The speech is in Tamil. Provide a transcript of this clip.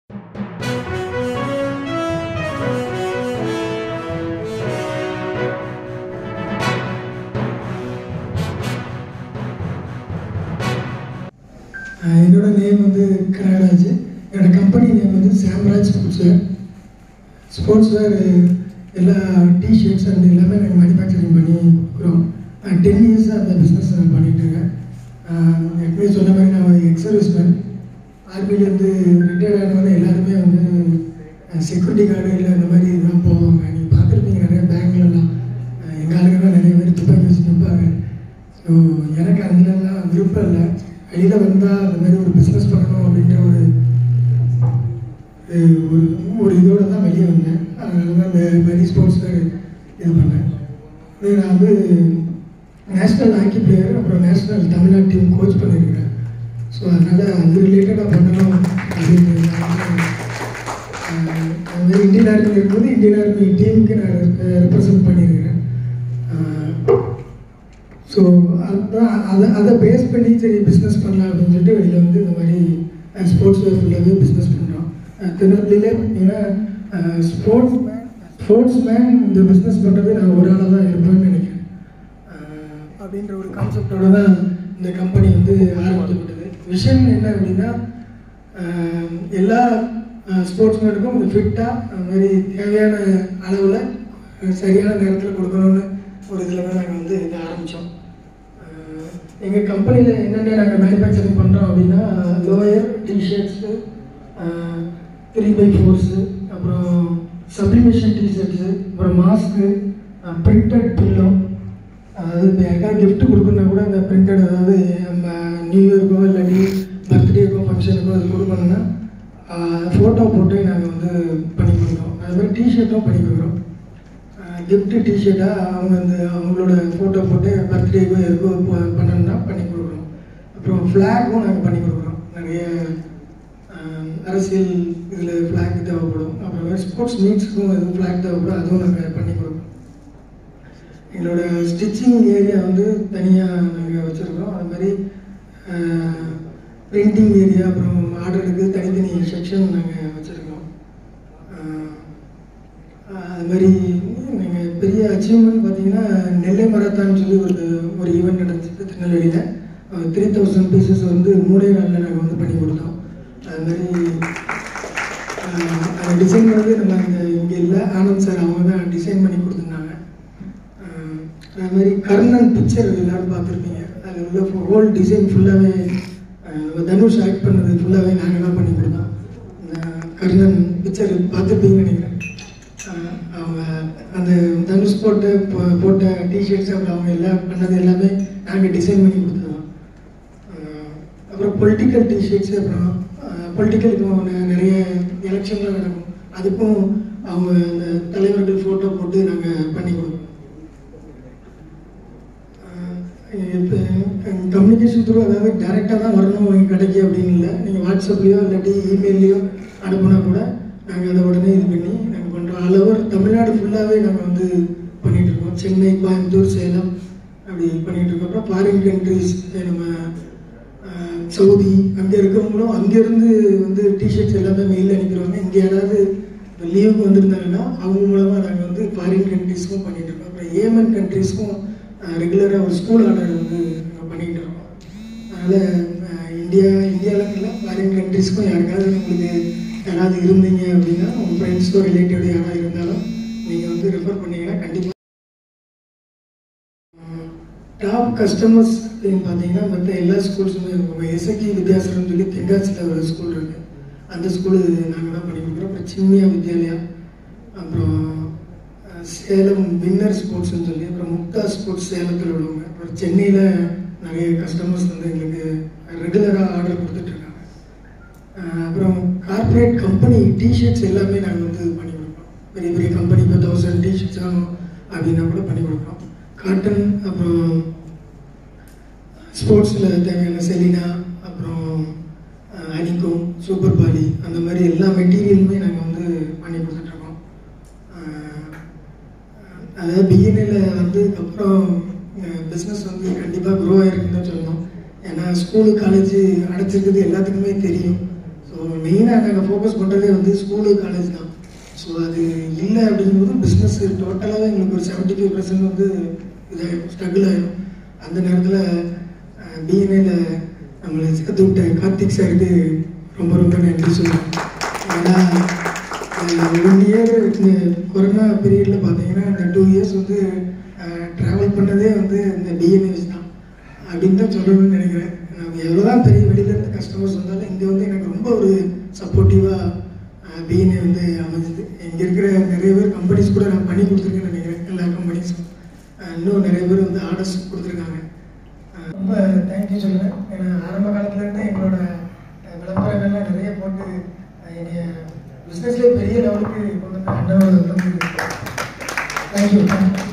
அஹ் என்னோட நேம் வந்து கனகராஜ் என்னோட கம்பெனி நேம் வந்து Samraj sports wear sports wear எல்லா டிஷர்ட்ஸ் அண்ட் எல்லாமே நாங்கள் மேனுஃபேக்சரிங் பண்ணி கொடுக்குறோம் டென் இயர்ஸாக அந்த பிஸ்னஸ் நான் பண்ணிட்டு இருக்கேன் அஹ் எப்பவுமே சொன்ன மாதிரி நான் எக்ஸ் சர்வீஸ்மேன் ஆர்மிலேருந்து ரிட்டையர்ட் ஆனவங்க எல்லாருமே வந்து செக்யூரிட்டி கார்டு இல்லை அந்த மாதிரி இதெல்லாம் போவாங்க நீங்கள் பார்த்துருப்பீங்க நிறைய பேங்க்லலாம் எங்கள் ஆளுங்கெல்லாம் நிறைய பேர் துப்பாக்கி வச்சு நிற்பாங்க ஸோ எனக்கு அதுலலாம் விருப்பம் இல்லை வெளியில் வந்தால் அந்த மாதிரி ஒரு பிஸ்னஸ் பண்ணணும் அப்படின்ற ஒரு அஹ், ஒரு ஒரு இதோட தான் வெளியே வந்தேன் அதனால தான் இந்த மாதிரி ஸ்போர்ட்ஸ் இது பண்ணேன் இது நான் வந்து நேஷ்னல் ஹாக்கி பிளேயர் அப்புறம் நேஷ்னல் தமிழ்நாடு டீம் கோச் பண்ணியிருக்கிறேன் ஸோ அதனால் அது ரிலேட்டடாக பண்ணணும் அப்படின்னு அஹ், அது மாதிரி இந்தியன் ஆர்மி இருக்கும்போது இந்தியன் ஆர்மி டீமுக்கு நான் ரெப்ரசன்ட் பண்ணியிருக்கிறேன் ஸோ அதுதான் அதை அதை பேஸ் பண்ணி சரி பிஸ்னஸ் பண்ணலாம் அப்படின்னு சொல்லிட்டு வெளியில் வந்து இந்த மாதிரி ஸ்போர்ட்ஸ் வேர் ஃபுல்லாகவே பிஸ்னஸ் பண்ணுறோம் திருநெல்வேலியிலே பார்த்தீங்கன்னா ஸ்போர்ட்ஸ் மேன் ஸ்போர்ட்ஸ் மேன் இந்த பிஸ்னஸ் பண்ணுறது நான் ஒரு ஆளாக தான் இருப்பேன்னு நினைக்கிறேன் அஹ் அப்படின்ற ஒரு கான்செப்டோட தான் இந்த கம்பெனி வந்து ஆரம்பிக்கப்பட்டது விஷன் என்ன அப்படின்னா அஹ் எல்லா ஸ்போர்ட்ஸ் மேனுக்கும் இந்த ஃபிட்டாக அந்த மாதிரி தேவையான அளவில் சரியான நேரத்தில் கொடுக்கணும்னு ஒரு இதில் தான் நாங்கள் வந்து இதை ஆரம்பித்தோம் எங்கள் கம்பெனியில் என்னென்ன நாங்கள் மேனுஃபேக்சரிங் பண்ணுறோம் அப்படின்னா lower T shirts three by fours அப்புறம் சப்ளிமேஷன் டிஷர்ட்ஸு அப்புறம் மாஸ்க்கு பிரிண்டட் பில்லோ அதாவது இப்போ யாருக்காவது gift கொடுக்கணுன்னா கூட இந்த பிரிண்டட் அதாவது நம்ம நியூ இயர்க்கோ இல்லாட்டி பர்த்டேக்கோ ஃபங்க்ஷனுக்கோ அது கொடுக்கணும்னா ஃபோட்டோ போட்டு நாங்கள் வந்து பண்ணி கொடுக்குறோம் அது மாதிரி டிஷர்ட்டும் பண்ணி கொடுக்குறோம் gift டிஷர்ட்டாக அவங்க அந்த அவங்களோட ஃபோட்டோ போட்டு பர்த்டேக்கோ எதுக்கோ ப- பண்ணணும்னா பண்ணி கொடுக்குறோம் அப்புறம் ஃப்ளாகும் நாங்கள் பண்ணி கொடுக்குறோம் நிறைய ஆஹ், அரசியல் இதில் ஃப்ளாக் தேவைப்படும் அப்புறம் ஸ்போர்ட்ஸ் மீட்ஸ்க்கும் எதுவும் ஃப்ளாக் தேவைப்படும் அதுவும் நாங்கள் பண்ணி கொடுக்குறோம் எங்களோட ஸ்டிச்சிங் ஏரியா வந்து தனியாக நாங்கள் வச்சுருக்கோம் அது மாதிரி பிரிண்டிங் ஏரியா அப்புறம் ஆர்டருக்கு தனித்தனி செக்ஷன் நாங்கள் வச்சுருக்கோம் அது மாதிரி நீங்கள் பெரிய அச்சீவ்மெண்ட் பார்த்தீங்கன்னா நெல்லை மராத்தான் சொல்லி ஒரு ஒரு ஈவெண்ட் நடந்துச்சு திருநெல்வேலியில் த்ரீ தௌசண்ட் பீசஸ் வந்து மூணே நாளில் நாங்கள் வந்து பண்ணி கொடுத்தோம் அது மாதிரி ஆஹ், அந்த டிசைன் வந்து நம்ம இங்கே இங்கே இல்லை ஆனந்த் சார் அவங்க தான் டிசைன் பண்ணி கொடுத்துருந்தாங்க ஆஹ், அது மாதிரி கர்ணன் பிக்சர் எல்லாரும் பார்த்துருப்பீங்க அதில் உள்ள ஹோல் டிசைன் ஃபுல்லாகவே தனுஷ் ஆக்ட் பண்ணது ஃபுல்லாகவே நாங்கள் தான் பண்ணி கொடுத்தோம் இந்த கர்ணன் பிக்சர் பார்த்துருப்பீங்கன்னு நினைக்கிறேன் ஆஹ், அவங்க அந்த தனுஷ் போட்ட போ- போட்ட டிஷர்ட்ஸ் அப்புறம் அவங்க எல்லாம் பண்ணது எல்லாமே நாங்கள் டிசைன் பண்ணி கொடுத்தோம் ஆஹ், அப்புறம் பொலிட்டிக்கல் டிஷர்ட்ஸ் அப்புறம் பொலிட்டிக்கல் இப்போ நெ- நிறைய எலெக்ஷன்லாம் நடக்கும் அதுக்கும் அவங்க அந்த தலைவர்கள் ஃபோட்டோ போட்டு நாங்கள் பண்ணி கொடுப்போம் இப்போ கம்யூனிகேஷன் த்ரூ அதாவது டேரெக்டாக தான் வரணும் உங்கள் கடைக்கு அப்படின்னு இல்லை நீங்கள் வாட்ஸ்அப்லேயோ இல்லாட்டி இமெயிலையோ அனுப்புனா கூட நாங்கள் அதை உடனே இது பண்ணி நாங்கள் பண்ணுறோம் ஆல் ஓவர் தமிழ்நாடு ஃபுல்லாகவே நாங்கள் வந்து பண்ணிகிட்டு இருக்கோம் சென்னை கோயம்புத்தூர் சேலம் அப்படி பண்ணிகிட்டு இருக்கோம் அப்புறம் ஃபாரின் கண்ட்ரிஸ் நம்ம அஹ், சவுதி அங்கே இருக்கவங்களும் அங்கேருந்து வந்து டிஷர்ட்ஸ் எல்லாமே மெயில் அனுப்பிடுவாங்க இங்கே யாராவது லீவுக்கு வந்திருந்தாங்கன்னா அவங்க மூலமாக நாங்கள் வந்து ஃபாரின் கண்ட்ரிஸ்க்கும் பண்ணிகிட்டு இருக்கோம் அப்புறம் ஏமன் கண்ட்ரிஸ்க்கும் ரெகுலராக ஒரு ஸ்கூல் ஆர்டர் வந்து நாங்கள் பண்ணிகிட்டு இருக்கோம் அதனால் இந்தியா இந்தியாவில் இல்லை ஃபாரின் கண்ட்ரிஸ்க்கும் யாருக்காவது உங்களுக்கு யாராவது இருந்தீங்க அப்படின்னா உங்கள் ஃப்ரெண்ட்ஸோ ரிலேட்டிவ் யாராவது இருந்தாலும் நீங்கள் வந்து ரெஃபர் பண்ணீங்கன்னா கண்டிப்பாக டாப் கஸ்டமர்ஸ் அப்படின்னு பார்த்தீங்கன்னா மற்ற எல்லா ஸ்கூல்ஸுமே இருக்கும் எஸ்எக்கி வித்யாசரம் சொல்லி தென்காசியில் ஒரு ஸ்கூல் இருக்குது அந்த ஸ்கூலு நாங்கள் தான் பண்ணி கொடுக்குறோம் அப்புறம் சின்மியா வித்யாலயா அப்புறம் அஹ், சேலம் வின்னர் ஸ்போர்ட்ஸ்னு சொல்லி அப்புறம் முக்தா ஸ்போர்ட்ஸ் சேலத்தில் உள்ளவங்க அப்புறம் சென்னையில் நிறைய கஸ்டமர்ஸ் வந்து எங்களுக்கு ரெகுலராக ஆர்டர் கொடுத்துட்ருக்காங்க அப்புறம் கார்ப்பரேட் கம்பெனி டிஷர்ட்ஸ் எல்லாமே நாங்கள் வந்து பண்ணி கொடுப்போம் பெரிய பெரிய கம்பெனி இப்போ தௌசண்ட் டிஷர்ட்ஸ் வேணும் அப்படின்னா கூட பண்ணி கொடுப்போம் காட்டன் அப்புறம் ஸ்போர்ட்ஸில் தேவையான செலினா அப்புறம் அனிகோம் சூப்பர் பாலி அந்த மாதிரி எல்லா மெட்டீரியலுமே நாங்கள் வந்து பண்ணி கொடுத்துட்ருக்கோம் அதாவது பிஎன்ஏல வந்ததுக்கப்புறம் பிஸ்னஸ் வந்து கண்டிப்பாக க்ரோ ஆகிருக்குன்னு தான் சொல்லணும் ஏன்னா ஸ்கூலு காலேஜ் அடைச்சிருக்கிறது எல்லாத்துக்குமே தெரியும் ஸோ மெயினாக மெயினாக நாங்கள் ஃபோக்கஸ் பண்ணுறதே வந்து ஸ்கூலு காலேஜ் தான் ஸோ அது இல்லை அப்படிங்கும்போது பிஸ்னஸ் டோட்டலாகவே எங்களுக்கு ஒரு செவன்ட்டி ஃபைவ் பர்சன்ட் வந்து இதாகிடும் ஸ்ட்ரகிள் ஆகிடும் அந்த நேரத்தில் பிஎன்ஏல நம்மளை சேர்த்து விட்ட கார்த்திக் சாருக்கு ரொம்ப ரொம்ப நன்றி சொல்லுவேன் ஏன்னா ஒன் இயர் இந்த கொரோனா பீரியடில் பார்த்தீங்கன்னா இந்த டூ இயர்ஸ் வந்து ட்ராவல் பண்ணதே வந்து இந்த டிஎன்ஏ வச்சு தான் அப்படின்னு தான் சொல்லணும்னு நினைக்கிறேன் நம்ம எவ்வளோதான் பெரிய வெளியிலேருந்து கஸ்டமர்ஸ் வந்தாலும் இங்கே வந்து எனக்கு ரொம்ப ஒரு சப்போர்ட்டிவாக பிஎன்ஏ வந்து அமைஞ்சுது இங்கே இருக்கிற நிறைய பேர் கம்பெனிஸ் கூட நான் பண்ணி கொடுத்துருக்கேன்னு நினைக்கிறேன் எல்லா கம்பெனிஸும் இன்னும் நிறைய பேர் வந்து ஆர்டர்ஸ் கொடுத்துருக்காங்க அஹ் ரொம்ப தேங்க்யூ சொல்லுவேன் ஏன்னா ஆரம்ப காலத்துலேருந்தே எங்களோட அஹ், விளம்பரங்கள்லாம் நிறைய போட்டு அஹ், என்னைய பிஸ்னஸ்லேயே பெரிய லெவலுக்கு கொண்டு வந்து அண்ணாவோட வந்து தேங்க்யூ